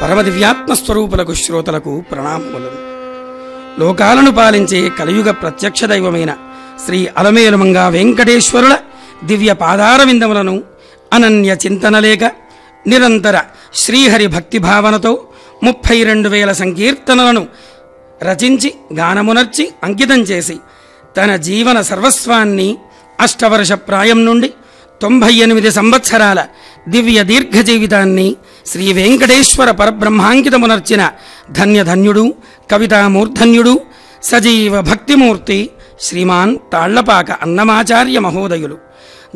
పరమదివ్యాత్మ స్వరూపులకు శ్రోతలకు ప్రణామములు లోకాలను పాలించే కలియుగ ప్రత్యక్ష దైవమైన శ్రీ అలమేలుమంగా వెంకటేశ్వరుల దివ్య పాదార విందములను అనన్య చింతనలేక నిరంతర శ్రీహరి భక్తి భావనతో ముప్పై రెండు వేల సంకీర్తనలను రచించి గానమునర్చి అంకితం చేసి తన జీవన సర్వస్వాన్ని అష్టవర్ష ప్రాయం నుండి తొంభై ఎనిమిది సంవత్సరాల దివ్య దీర్ఘ జీవితాన్ని శ్రీ వెంకటేశ్వర పరబ్రహ్మాంకితమునర్చిన ధన్యధన్యుడు కవితామూర్ధన్యుడు సజీవ భక్తిమూర్తి శ్రీమాన్ తాళ్లపాక అన్నమాచార్య మహోదయులు